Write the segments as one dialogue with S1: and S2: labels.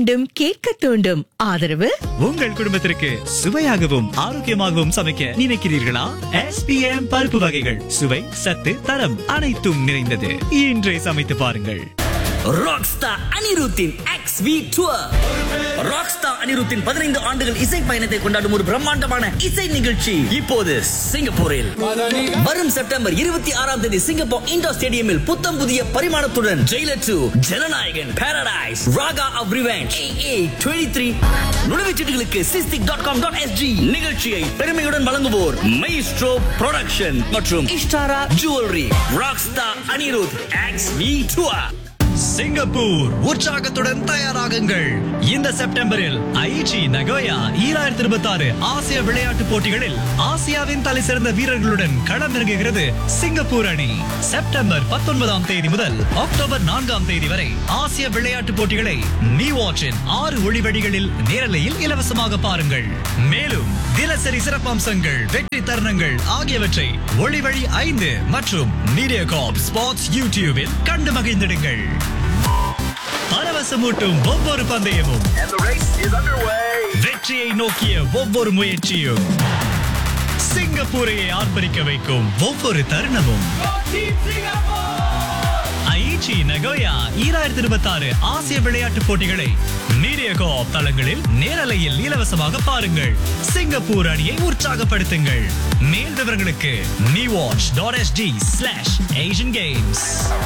S1: தூண்டும் கேட்க தூண்டும் ஆதரவு
S2: உங்கள் குடும்பத்திற்கு சுவையாகவும் ஆரோக்கியமாகவும் சமைக்க நினைக்கிறீர்களா எஸ்பிஎம் பருப்பு வகைகள் சுவை சத்து தரம் அனைத்தும் நிறைந்தது இன்றே சமைத்து பாருங்கள்
S3: ராக்ஸ்டார் அனிருத்தின் எக்ஸ் வி டூர் ராக்ஸ்டார் அனிருத்தின் பதினைந்து ஆண்டுகள் இசை பயணத்தை கொண்டாடும் ஒரு பிரம்மாண்டமான இசை நிகழ்ச்சி இப்போது சிங்கப்பூரில் வரும் செப்டம்பர் இருபத்தி ஆறாம் தேதி சிங்கப்பூர் இண்டோர் ஸ்டேடியமில் புத்தம் புதிய பரிமாணத்துடன் Jailer to Jananayagan paradise Raga of revenge A twenty three நுழைவுச்சீட்டுகளுக்கு Sistic dot com dot SG நிகழ்ச்சியை பெருமையுடன் வழங்குவோர் மைஸ்ட்ரோ ப்ரொடக்ஷன் மற்றும் Ishtara jewellery rockstar Anirudh X V tour
S2: Singapore உற்சாகத்துடன் தயாராகுங்கள் இந்த செப்டம்பரில் ஐச்சி நகோயா ஈராயிரத்தி இருபத்தி ஆறு ஆசிய விளையாட்டுப் போட்டிகளில் ஆசியாவின் தலை சிறந்த வீரர்களுடன் களமிறங்குகிறது சிங்கப்பூர் அணி செப்டம்பர் பத்தொன்பதாம் தேதி முதல் அக்டோபர் நான்காம் தேதி வரை ஆசிய விளையாட்டுப் போட்டிகளை நீ வாட்சின் ஆறு ஒளிவடிகளில் நேரலையில் இலவசமாக பாருங்கள் மேலும் தினசரி சிறப்பம்சங்கள் வெற்றி தருணங்கள் ஆகியவற்றை ஒளிவழி ஐந்து மற்றும் மீடியா காப் ஸ்பாட்ஸ் யூடியூபில் கண்டு மகிழ்ந்திடுங்கள் பரவசமூட்டும் ஒவ்வொரு பந்தயமும் வெற்றியை நோக்கிய ஒவ்வொரு முயற்சியும் சிங்கப்பூரையை ஆர்ப்பரிக்க வைக்கும் ஒவ்வொரு தருணமும் ஐச்சி நகோயா ஈராயிரத்தி இருபத்தி ஆறு ஆசிய விளையாட்டுப் போட்டிகளை மீடியா கோஆப் தளங்களில் நேரலையில் இலவசமாக பாருங்கள் சிங்கப்பூர் அணியை உற்சாகப்படுத்துங்கள் மேல் விவரங்களுக்கு me watch dot SG slash Asian games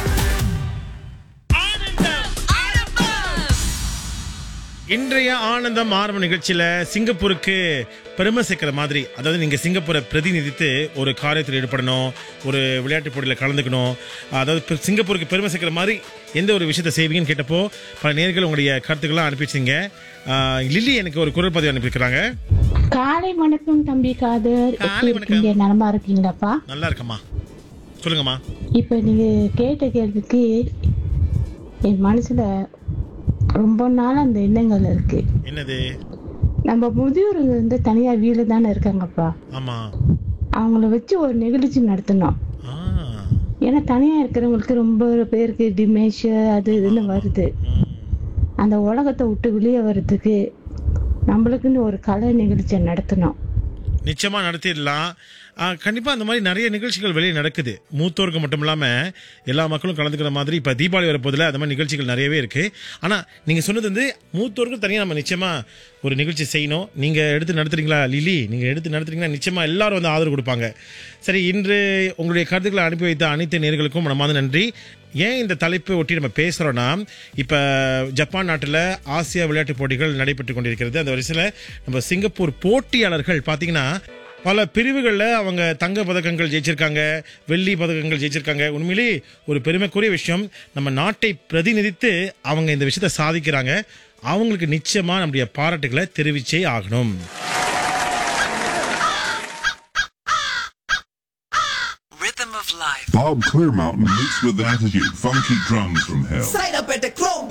S4: இன்றைய ஆனந்தம் ஆரம்ப நிகழ்ச்சியில சிங்கப்பூருக்கு பெருமை சேர்க்கிற மாதிரி அதாவது நீங்க சிங்கப்பூரை பிரதிநிதித்து ஒரு காரியத்தில் ஈடுபடணும் ஒரு விளையாட்டு போட்டியில் கலந்துக்கணும் அதாவது பெ- சிங்கப்பூருக்கு பெருமை சேர்க்கிற மாதிரி எந்த ஒரு விஷயத்தை செய்வீங்கன்னு கேட்டப்போ பல நேர்கள் உங்களுடைய கருத்துக்கள்லாம் அனுப்பிச்சிங்க லில்லி எனக்கு ஒரு குரல் பதிவு அனுப்பியிருக்கிறாங்க
S5: காலை வணக்கம் தம்பி காதர்
S4: காலை
S5: எப்படி இருக்கீங்க நலமா இருக்கீங்களாப்பா
S4: நல்லா இருக்கம்மா சொல்லுங்கம்மா
S5: இப்ப நீங்க கேட்ட கேள்விக்கு என் மனசுல ரொம்ப நாள் அந்த எண்ணங்கள் இருக்கு
S4: என்னது
S5: நம்ம முதியோர்கள் வந்து தனியா வீடு தானே இருக்காங்கப்பா
S4: ஆமா
S5: அவங்கள வச்சு ஒரு நிகழ்ச்சி நடத்தணும்
S4: ஆ
S5: ஏன்னா தனியா இருக்கிறவங்களுக்கு ரொம்ப பேருக்கு டிமேஷியா அது இதுன்னு வருது
S4: ம்.
S5: அந்த உலகத்தை விட்டு வெளியே வர்றதுக்கு நம்மளுக்குன்னு ஒரு கலை நிகழ்ச்சியை நடத்தணும்
S4: நிச்சயமா நடத்திடலாம் ஆ, கண்டிப்பா அந்த மாதிரி நிறைய நிகழ்ச்சிகள் வெளியே நடக்குது மூத்தோருக்கு மட்டும் இல்லாம எல்லா மக்களும் கலந்துக்கிற மாதிரி இப்ப தீபாவளி வரப்போதுல அந்த மாதிரி நிகழ்ச்சிகள் நிறையவே இருக்கு ஆனா நீங்க சொன்னது வந்து மூத்தோருக்கு தனியா நம்ம நிச்சயமா ஒரு நிகழ்ச்சி செய்யணும் நீங்க எடுத்து நடத்துறீங்களா லிலி நீங்க எடுத்து நடத்துறீங்கன்னா நிச்சயமா எல்லாரும் வந்து ஆதரவு கொடுப்பாங்க சரி இன்று உங்களுடைய கருத்துக்களை அனுப்பி வைத்த அனைத்து நேர்களுக்கும் மனமார்ந்த நன்றி ஏன் இந்த தலைப்பு ஒட்டி நம்ம பேசுறோம்னா இப்ப ஜப்பான் நாட்டுல ஆசியா விளையாட்டுப் போட்டிகள் நடைபெற்று கொண்டிருக்கிறது அந்த வரிசையில நம்ம சிங்கப்பூர் போட்டியாளர்கள் பாத்தீங்கன்னா பல பிரிவுகளில் அவங்க தங்க பதக்கங்கள் ஜெயிச்சிருக்காங்க வெள்ளி பதக்கங்கள் ஜெயிச்சிருக்காங்க உண்மையிலே ஒரு பெருமைக்குரிய விஷயம் நம்ம நாட்டை பிரதிநிதித்து அவங்க இந்த விஷயத்தை சாதிக்கிறாங்க அவங்களுக்கு நிச்சயமா நம்முடைய பாராட்டுகளை தெரிவிச்சே ஆகணும்
S6: Bob Clearmountain meets with attitude, funky drums from hell.
S7: Sign up at the Chrome